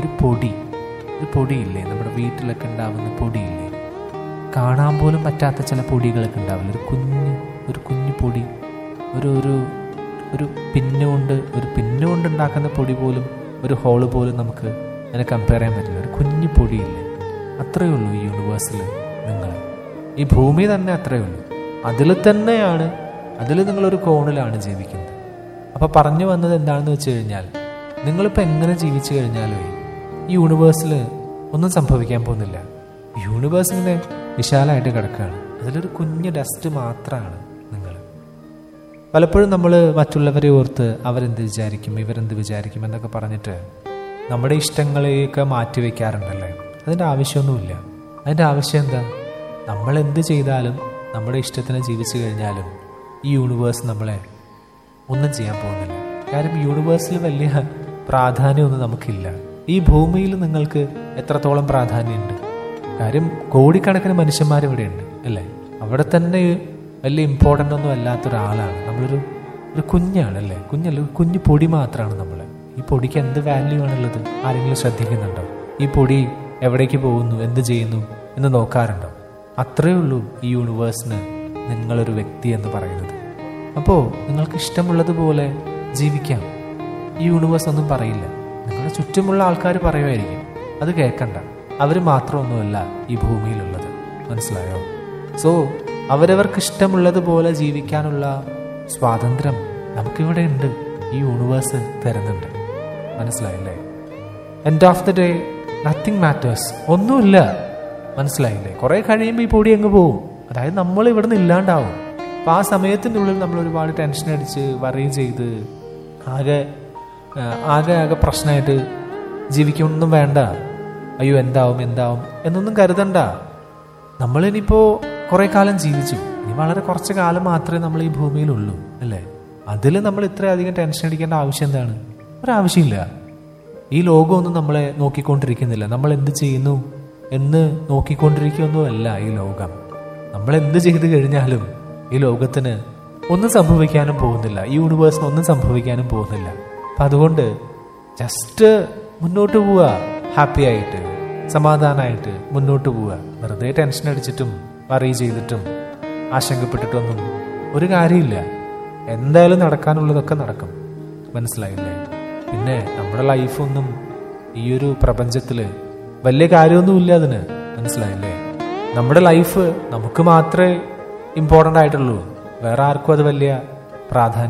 ഒരു പൊടി ഒരു പൊടിയില്ലേ നമ്മുടെ വീട്ടിലൊക്കെ ഉണ്ടാവുന്ന പൊടിയില്ലേ കാണാൻ പോലും പറ്റാത്ത ചില പൊടികളൊക്കെ ഉണ്ടാവില്ല ഒരു കുഞ്ഞ് ഒരു കുഞ്ഞു പൊടി ഒരു ഒരു ഒരു പിന്നുകൊണ്ട് ഒരു പിന്നുകൊണ്ട് ഉണ്ടാക്കുന്ന പൊടി പോലും ഒരു ഹോള് പോലും നമുക്ക് അതിനെ കമ്പയർ ചെയ്യാൻ പറ്റില്ല ഒരു കുഞ്ഞു പൊടിയില്ലേ അത്രയേ ഉള്ളൂ ഈ യൂണിവേഴ്സിൽ നിങ്ങൾ ഈ ഭൂമി തന്നെ അത്രയേ ഉള്ളൂ അതിൽ തന്നെയാണ് അതിൽ നിങ്ങളൊരു കോണിലാണ് ജീവിക്കുന്നത് അപ്പോൾ പറഞ്ഞു വന്നത് എന്താണെന്ന് വെച്ച് കഴിഞ്ഞാൽ നിങ്ങളിപ്പോൾ എങ്ങനെ ജീവിച്ചു കഴിഞ്ഞാലും ഈ യൂണിവേഴ്സിൽ ഒന്നും സംഭവിക്കാൻ പോകുന്നില്ല യൂണിവേഴ്സ് ഇങ്ങനെ വിശാലമായിട്ട് കിടക്കുകയാണ് അതിലൊരു കുഞ്ഞ് ഡസ്റ്റ് മാത്രമാണ് നിങ്ങൾ പലപ്പോഴും നമ്മൾ മറ്റുള്ളവരെ ഓർത്ത് അവരെന്ത് വിചാരിക്കും ഇവരെന്ത് വിചാരിക്കും എന്നൊക്കെ പറഞ്ഞിട്ട് നമ്മുടെ ഇഷ്ടങ്ങളെയൊക്കെ മാറ്റി വയ്ക്കാറുണ്ടല്ലേ അതിൻ്റെ ആവശ്യമൊന്നുമില്ല അതിൻ്റെ ആവശ്യം എന്താ നമ്മൾ എന്ത് ചെയ്താലും നമ്മുടെ ഇഷ്ടത്തിന് ജീവിച്ചു കഴിഞ്ഞാലും ഈ യൂണിവേഴ്സ് നമ്മളെ ഒന്നും ചെയ്യാൻ പോകുന്നില്ല കാര്യം യൂണിവേഴ്സിൽ വലിയ പ്രാധാന്യമൊന്നും നമുക്കില്ല ഈ ഭൂമിയിൽ നിങ്ങൾക്ക് എത്രത്തോളം പ്രാധാന്യമുണ്ട് കാര്യം കോടിക്കണക്കിന് മനുഷ്യന്മാർ ഇവിടെയുണ്ട് അല്ലേ അവിടെ തന്നെ വലിയ ഇമ്പോർട്ടൻ്റ് ഒന്നും അല്ലാത്ത ഒരാളാണ് നമ്മളൊരു ഒരു കുഞ്ഞാണ് അല്ലേ കുഞ്ഞല്ല ഒരു കുഞ്ഞു പൊടി മാത്രമാണ് നമ്മൾ ഈ പൊടിക്ക് എന്ത് വാല്യൂ ആണുള്ളത് ആരെങ്കിലും ശ്രദ്ധിക്കുന്നുണ്ടോ ഈ പൊടി എവിടേക്ക് പോകുന്നു എന്ത് ചെയ്യുന്നു എന്ന് നോക്കാറുണ്ടോ അത്രയേ ഉള്ളൂ ഈ യൂണിവേഴ്സിന് നിങ്ങളൊരു വ്യക്തി എന്ന് പറയുന്നത് അപ്പോൾ നിങ്ങൾക്ക് ഇഷ്ടമുള്ളതുപോലെ ജീവിക്കാം ഈ യൂണിവേഴ്സ് ഒന്നും പറയില്ല നിങ്ങളുടെ ചുറ്റുമുള്ള ആൾക്കാർ പറയുമായിരിക്കും അത് കേൾക്കണ്ട അവർ മാത്രമൊന്നുമല്ല ഈ ഭൂമിയിലുള്ളത് മനസ്സിലായോ സോ അവരവർക്ക് ഇഷ്ടമുള്ളതുപോലെ ജീവിക്കാനുള്ള സ്വാതന്ത്ര്യം നമുക്കിവിടെ ഉണ്ട് ഈ യൂണിവേഴ്സ് തരുന്നുണ്ട് മനസ്സിലായില്ലേ end of the day nothing matters ഒന്നുമില്ല മനസ്സിലായില്ലേ കുറെ കഴിയുമ്പോൾ ഈ പൊടി അങ്ങ് പോവും അതായത് നമ്മൾ ഇവിടെ നിന്ന് ഇല്ലാണ്ടാവും അപ്പം ആ സമയത്തിൻ്റെ ഉള്ളിൽ നമ്മൾ ഒരുപാട് ടെൻഷൻ അടിച്ച് വറി ചെയ്ത് ആകെ ആ, ആകെ ആകെ പ്രശ്നമായിട്ട് ജീവിക്കൊന്നും വേണ്ട അയ്യോ എന്താവും എന്താവും എന്നൊന്നും കരുതണ്ട നമ്മളിനിപ്പോ കുറെ കാലം ജീവിച്ചു ഇനി വളരെ കുറച്ച് കാലം മാത്രമേ നമ്മൾ ഈ ഭൂമിയിലുള്ളൂ അല്ലേ അതിൽ നമ്മൾ ഇത്രയധികം ടെൻഷൻ അടിക്കേണ്ട ആവശ്യം എന്താണ് ഒരാവശ്യമില്ല ഈ ലോകമൊന്നും നമ്മളെ നോക്കിക്കൊണ്ടിരിക്കുന്നില്ല നമ്മൾ എന്ത് ചെയ്യുന്നു എന്ന് നോക്കിക്കൊണ്ടിരിക്കുകയൊന്നുമല്ല ഈ ലോകം നമ്മൾ എന്ത് ചെയ്തു കഴിഞ്ഞാലും ഈ ലോകത്തിന് ഒന്നും സംഭവിക്കാനും പോകുന്നില്ല ഈ യൂണിവേഴ്സിന് ഒന്നും സംഭവിക്കാനും പോകുന്നില്ല അപ്പം അതുകൊണ്ട് ജസ്റ്റ് മുന്നോട്ട് പോവുക ഹാപ്പി ആയിട്ട് സമാധാനമായിട്ട് മുന്നോട്ട് പോവുക വെറുതെ ടെൻഷൻ അടിച്ചിട്ടും വറി ചെയ്തിട്ടും ആശങ്കപ്പെട്ടിട്ടൊന്നും ഒരു കാര്യമില്ല എന്തായാലും നടക്കാനുള്ളതൊക്കെ നടക്കും മനസ്സിലായില്ലേ പിന്നെ നമ്മുടെ ലൈഫൊന്നും ഈ ഒരു പ്രപഞ്ചത്തിൽ വലിയ കാര്യമൊന്നുമില്ല അതിന് മനസ്സിലായില്ലേ നമ്മുടെ ലൈഫ് നമുക്ക് മാത്രമേ ഇമ്പോർട്ടൻ്റ് ആയിട്ടുള്ളൂ വേറെ ആർക്കും അത് വലിയ പ്രാധാന്യം